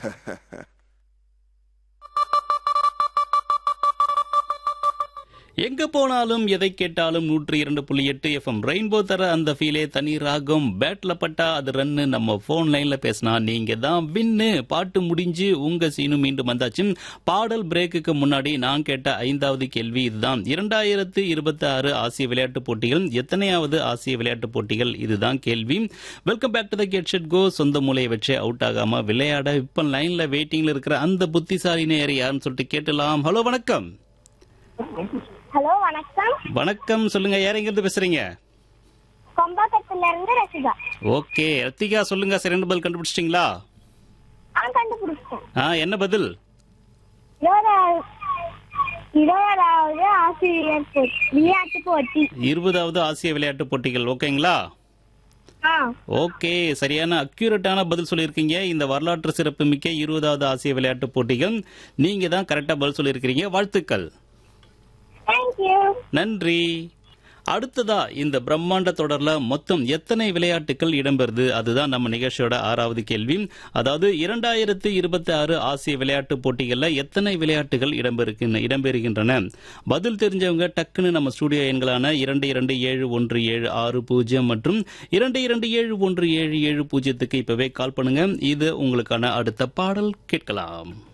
எங்க போனாலும் எதை கேட்டாலும் நூற்றி இரண்டு புள்ளி எட்டு எஃப்எம் ரெயின்போ தர அந்த ஃபீலே தனி ராகம் பேட்ல பட்டா அது ரன்னு நம்ம போன் லைன்ல பேசினா நீங்க தான் வின்னு பாட்டு முடிஞ்சு உங்க சீனு மீண்டும் வந்தாச்சு பாடல் பிரேக்குக்கு முன்னாடி நான் கேட்ட ஐந்தாவது கேள்வி இதுதான் இரண்டாயிரத்து இருபத்தி ஆறு ஆசிய விளையாட்டுப் போட்டிகள் எத்தனையாவது ஆசிய விளையாட்டுப் போட்டிகள் இதுதான் கேள்வி welcome back to the get set go சொந்த மூலையை வச்சு அவுட் ஆகாம விளையாட இப்ப லைன்ல வெயிட்டிங்ல இருக்கிற அந்த புத்திசாலி நேயர் யாருன்னு சொல்லிட்டு கேட்டலாம் ஹலோ வணக்கம் ஹலோ வணக்கம் வணக்கம் சொல்லுங்க யார் எங்க இருந்து பேசுறீங்க கொம்பாக்கத்துல இருந்து ரசிகா ஓகே ரத்திகா சொல்லுங்க சரி ரெண்டு பதில் கண்டுபிடிச்சிட்டீங்களா ஆ கண்டுபிடிச்சேன் ஆ என்ன பதில் இருபதாவது இருபதாவது ஆசிரியர் போ- விளையாட்டு போட்டி இருபதாவது ஆசிய விளையாட்டுப் போட்டிகள் ஓகேங்களா ஆ ஓகே சரியான அக்யூரேட்டான பதில் சொல்லியிருக்கீங்க இந்த வரலாற்று சிறப்பு மிக்க இருபதாவது ஆசிய விளையாட்டுப் போட்டிகள் நீங்க தான் கரெக்டா பதில் சொல்லியிருக்கிறீங்க வாழ்த்துக்கள் தேங்க்யூ நன்றி அடுத்ததா இந்த பிரம்மாண்ட தொடர்ல மொத்தம் எத்தனை விளையாட்டுகள் இடம்பெறுது அதுதான் நம்ம நிகழ்ச்சியோட ஆறாவது கேள்வி அதாவது இரண்டாயிரத்து இருபத்தி ஆறு ஆசிய விளையாட்டுப் போட்டிகள்ல எத்தனை விளையாட்டுகள் இடம்பெறுகின்ற இடம்பெறுகின்றன பதில் தெரிஞ்சவங்க டக்குன்னு நம்ம ஸ்டூடியோ எண்களான இரண்டு இரண்டு ஏழு ஒன்று ஏழு ஆறு பூஜ்ஜியம் மற்றும் இரண்டு இரண்டு ஏழு ஒன்று ஏழு ஏழு பூஜ்ஜியத்துக்கு இப்பவே கால் பண்ணுங்க இது உங்களுக்கான அடுத்த பாடல் கேட்கலாம்